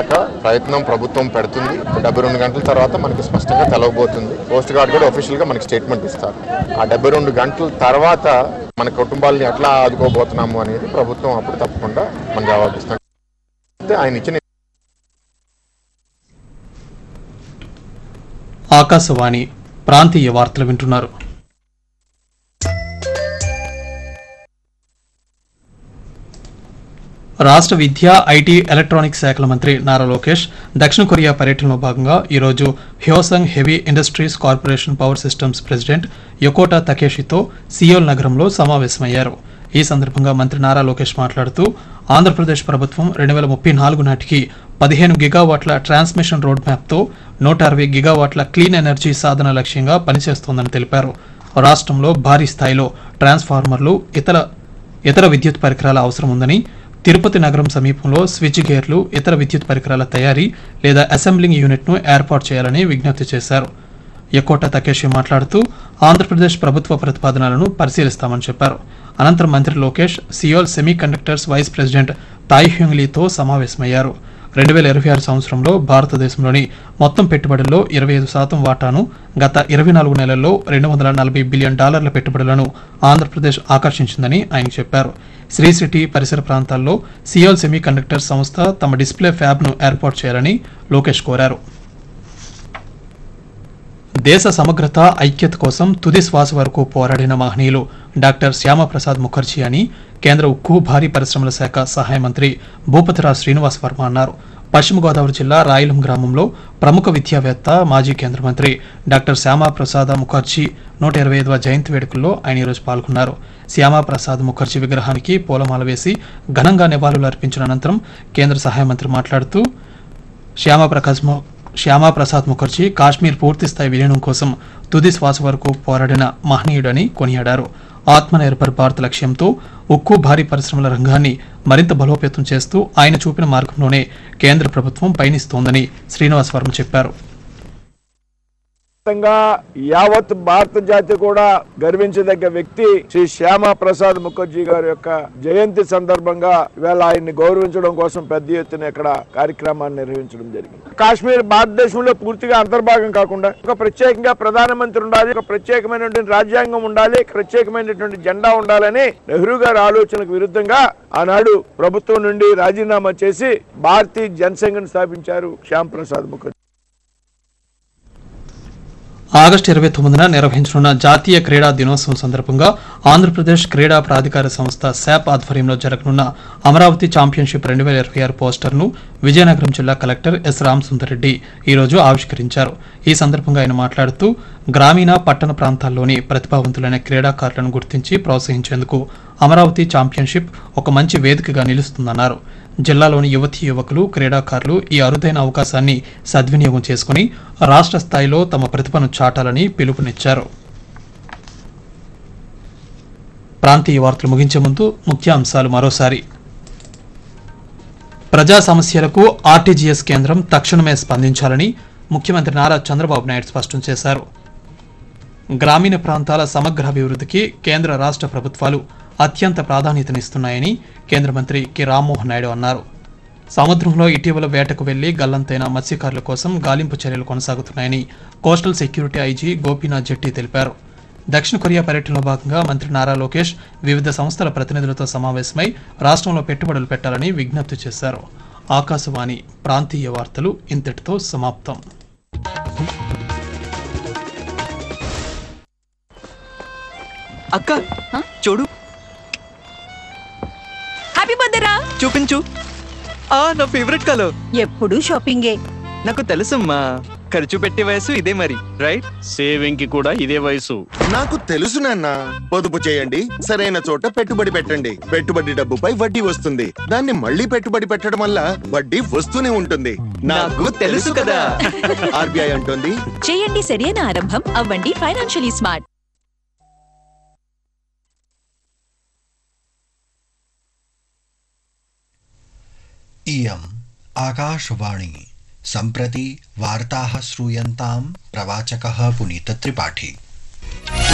దాకా ప్రయత్నం ప్రభుత్వం పెడుతుంది డెబ్బై రెండు గంటల తర్వాత మనకి స్పష్టంగా తెలవబోతుంది కోస్ట్ గార్డ్ కూడా official గా మనకి స్టేట్మెంట్ ఇస్తారు ఆ డెబ్బై రెండు గంటల తర్వాత మన కుటుంబాలని ఎట్లా ఆదుకోబోతున్నాము అనేది ప్రభుత్వం అప్పుడు తప్పకుండా మనం జవాబిస్తాం అయితే ఆయన ఇచ్చిన ఆకాశవాణి ప్రాంతీయ వార్తలు వింటున్నారు రాష్ట్ర విద్య ఐటీ ఎలక్ట్రానిక్స్ శాఖల మంత్రి నారా లోకేష్ దక్షిణ కొరియా పర్యటనలో భాగంగా ఈరోజు Hyosung heavy industries corporation power systems president Yokota తకేషితో సియోల్ నగరంలో సమావేశమయ్యారు ఈ సందర్భంగా మంత్రి నారా లోకేష్ మాట్లాడుతూ ఆంధ్రప్రదేశ్ ప్రభుత్వం రెండు వేల ముప్పై నాలుగు నాటికి పదిహేను గిగావాట్ల ట్రాన్స్మిషన్ రోడ్ మ్యాప్తో నూట అరవై గిగావాట్ల క్లీన్ ఎనర్జీ సాధన లక్ష్యంగా పనిచేస్తోందని తెలిపారు రాష్ట్రంలో భారీ స్థాయిలో ట్రాన్స్ఫార్మర్లు ఇతర ఇతర విద్యుత్ పరికరాల అవసరం ఉందని తిరుపతి నగరం సమీపంలో స్విచ్ గేర్లు ఇతర విద్యుత్ పరికరాల తయారీ లేదా అసెంబ్లింగ్ యూనిట్ను ఏర్పాటు చేయాలని విజ్ఞప్తి చేశారు ఎకోట తకేషి మాట్లాడుతూ ఆంధ్రప్రదేశ్ ప్రభుత్వ ప్రతిపాదనలను పరిశీలిస్తామని చెప్పారు అనంతరం మంత్రి Lokesh Seoul semiconductors vice president Tai హ్యూంగ్లీతో సమావేశమయ్యారు రెండు వేల ఇరవై ఆరు సంవత్సరంలో భారతదేశంలోని మొత్తం పెట్టుబడుల్లో ఇరవై ఐదు శాతం వాటాను గత ఇరవై నాలుగు నెలల్లో రెండు వందల నలభై బిలియన్ డాలర్ల పెట్టుబడులను ఆంధ్రప్రదేశ్ ఆకర్షించిందని ఆయన చెప్పారు శ్రీ సిటీ పరిసర ప్రాంతాల్లో సియోల్ సెమీ కండక్టర్ సంస్థ తమ డిస్ప్లే ఫ్యాబ్ను ఏర్పాటు చేయాలని లోకేష్ కోరారు దేశ సమగ్రత ఐక్యత కోసం తుది శ్వాస వరకు పోరాడిన మహనీయులు డాక్టర్ శ్యామప్రసాద్ ముఖర్జీ అని కేంద్ర ఉక్కు భారీ పరిశ్రమల శాఖ సహాయ మంత్రి భూపతిరాజ్ శ్రీనివాస్ వర్మ అన్నారు పశ్చిమ గోదావరి జిల్లా రాయలం గ్రామంలో ప్రముఖ విద్యావేత్త మాజీ కేంద్ర మంత్రి డాక్టర్ శ్యామాప్రసాద్ ముఖర్జీ నూట ఇరవై ఐదవ జయంతి వేడుకల్లో ఆయన ఈరోజు పాల్గొన్నారు శ్యామాప్రసాద్ ముఖర్జీ విగ్రహానికి పూలమాల వేసి ఘనంగా నివాళులు అర్పించిన అనంతరం కేంద్ర సహాయ మంత్రి మాట్లాడుతూ శ్యామాప్రకాశ్ ము- శ్యామాప్రసాద్ ముఖర్జీ కాశ్మీర్ పూర్తిస్థాయి విలీనం కోసం తుది శ్వాస వరకు పోరాడిన మహనీయుడని కొనియాడారు ఆత్మనిర్భర్ భారత్ లక్ష్యంతో ఉక్కు భారీ పరిశ్రమల రంగాన్ని మరింత బలోపేతం చేస్తూ ఆయన చూపిన మార్గంలోనే కేంద్ర ప్రభుత్వం పయనిస్తోందని శ్రీనివాస్ వర్మ చెప్పారు మొత్తంగా యావత్ భారత జాతి కూడా గర్వించదగ్గ వ్యక్తి శ్రీ శ్యామా ప్రసాద్ ముఖర్జీ గారి యొక్క జయంతి సందర్భంగా ఇవాళ ఆయన్ని గౌరవించడం కోసం పెద్ద ఎత్తున ఇక్కడ కార్యక్రమాన్ని నిర్వహించడం జరిగింది కాశ్మీర్ భారతదేశంలో పూర్తిగా అంతర్భాగం కాకుండా ఒక ప్రత్యేకంగా ప్రధానమంత్రి ఉండాలి ఒక ప్రత్యేకమైనటువంటి రాజ్యాంగం ఉండాలి ప్రత్యేకమైనటువంటి జెండా ఉండాలని నెహ్రూ గారి ఆలోచనకు విరుద్ధంగా ఆనాడు ప్రభుత్వం నుండి రాజీనామా చేసి భారతీయ జనసంఘను స్థాపించారు శ్యామ్ ప్రసాద్ ముఖర్జీ ఆగస్టు ఇరవై తొమ్మిదిన నిర్వహించనున్న జాతీయ క్రీడా దినోత్సవం సందర్భంగా ఆంధ్రప్రదేశ్ క్రీడా ప్రాధికార సంస్థ శాప్ ఆధ్వర్యంలో జరగనున్న అమరావతి ఛాంపియన్షిప్ రెండు వేల ఇరవై ఆరు పోస్టర్ను విజయనగరం జిల్లా కలెక్టర్ ఎస్ రామసుందర్రెడ్డి ఈరోజు ఆవిష్కరించారు ఈ సందర్భంగా ఆయన మాట్లాడుతూ గ్రామీణ పట్టణ ప్రాంతాల్లోని ప్రతిభావంతులైన క్రీడాకారులను గుర్తించి ప్రోత్సహించేందుకు అమరావతి ఛాంపియన్షిప్ ఒక మంచి వేదికగా నిలుస్తుందన్నారు జిల్లాలోని యువతీ యువకులు క్రీడాకారులు ఈ అరుదైన అవకాశాన్ని సద్వినియోగం చేసుకుని రాష్ట్ర స్థాయిలో తమ ప్రతిభను చాటాలని పిలుపునిచ్చారు ప్రాంతీయ వార్తలు ముగించే ముందు ముఖ్యాంశాలు మరోసారి ప్రజా సమస్యలకు ఆర్టీజీఎస్ కేంద్రం తక్షణమే స్పందించాలని ముఖ్యమంత్రి నారా చంద్రబాబు నాయుడు స్పష్టం చేశారు గ్రామీణ ప్రాంతాల సమగ్ర అభివృద్ధికి కేంద్ర రాష్ట్ర ప్రభుత్వాలు అత్యంత ప్రాధాన్యతనిస్తున్నాయని కేంద్ర మంత్రి కె రామ్మోహన్ నాయుడు అన్నారు సముద్రంలో ఇటీవల వేటకు వెళ్లి గల్లంతైన మత్స్యకారుల కోసం గాలింపు చర్యలు కొనసాగుతున్నాయని coastal security IG Gopinath Jetty తెలిపారు దక్షిణ కొరియా పర్యటనలో భాగంగా మంత్రి నారా లోకేష్ వివిధ సంస్థల ప్రతినిధులతో సమావేశమై రాష్ట్రంలో పెట్టుబడులు పెట్టాలని విజ్ఞప్తి చేశారు ఆకాశవాణి ప్రాంతీయ వార్తలు ఇంతటితో సమాప్తం అక్క చూడు హ్యాపీ బర్త్డే రా చూపించు ఆ నా ఫేవరెట్ కలర్ ఎప్పుడు షాపింగే నాకు తెలుసమ్మా ఖర్చు పెట్టే వయసు ఇదే మరి రైట్ సేవింగ్ కి కూడా ఇదే వయసు నాకు తెలుసు నాన్న పొదుపు చేయండి సరైన చోట పెట్టుబడి పెట్టండి పెట్టుబడి డబ్బుపై వడ్డీ వస్తుంది దాన్ని మళ్ళీ పెట్టుబడి పెట్టడం వల్ల వడ్డీ వస్తూనే ఉంటుంది నాకు తెలుసు కదా. ఆర్బీఐ అంటుంది చేయండి సరైన ఆరంభం అవ్వండి ఫైనాన్షియలీ స్మార్ట్ इयम् आकाशवाणी सम्प्रति वार्ताः श्रूयन्ताम् प्रवाचकः पुनीतत्रिपाठी